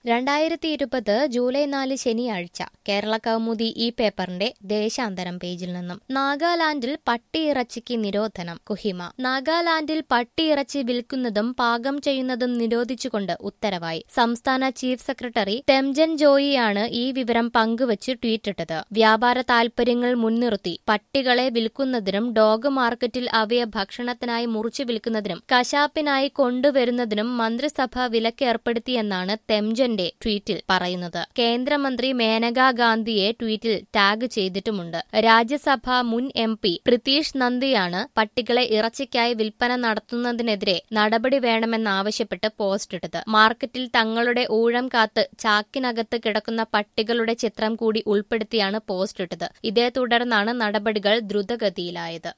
രണ്ടായിരത്തി ഇരുപത് ജൂലൈ നാല് ശനിയാഴ്ച കേരള കൗമുദി ഈ പേപ്പറിന്റെ ദേശാന്തരം പേജിൽ നിന്നും നാഗാലാൻഡിൽ പട്ടിയിറച്ചിക്ക് നിരോധനം കുഹിമ നാഗാലാൻഡിൽ പട്ടിയിറച്ചി വിൽക്കുന്നതും പാകം ചെയ്യുന്നതും നിരോധിച്ചുകൊണ്ട് ഉത്തരവായി സംസ്ഥാന ചീഫ് സെക്രട്ടറി തെംജൻ ജോയിയാണ് ഈ വിവരം പങ്കുവച്ച് ട്വീറ്റിട്ടത് വ്യാപാര താൽപര്യങ്ങൾ മുൻനിർത്തി പട്ടികളെ വിൽക്കുന്നതിനും ഡോഗ് മാർക്കറ്റിൽ അവയെ ഭക്ഷണത്തിനായി മുറിച്ചു വിൽക്കുന്നതിനും കശാപ്പിനായി കൊണ്ടുവരുന്നതിനും മന്ത്രിസഭ വിലക്കേർപ്പെടുത്തിയെന്നാണ് തെംജന്റെ ട്വീറ്റിൽ പറയുന്നത് കേന്ദ്രമന്ത്രി മേനകാ ഗാന്ധിയെ ട്വീറ്റിൽ ടാഗ് ചെയ്തിട്ടുമുണ്ട് രാജ്യസഭ മുൻ എം പി പ്രിതീഷ് നന്ദിയാണ് പട്ടികളെ ഇറച്ചിക്കായി വിൽപ്പന നടത്തുന്നതിനെതിരെ നടപടി വേണമെന്നാവശ്യപ്പെട്ട് പോസ്റ്റ് ഇട്ടത് മാർക്കറ്റിൽ തങ്ങളുടെ ഊഴം കാത്ത് ചാക്കിനകത്ത് കിടക്കുന്ന പട്ടികളുടെ ചിത്രം കൂടി ഉൾപ്പെടുത്തിയാണ് പോസ്റ്റ് ഇട്ടത് ഇതേ തുടർന്നാണ് നടപടികൾ ദ്രുതഗതിയിലായത്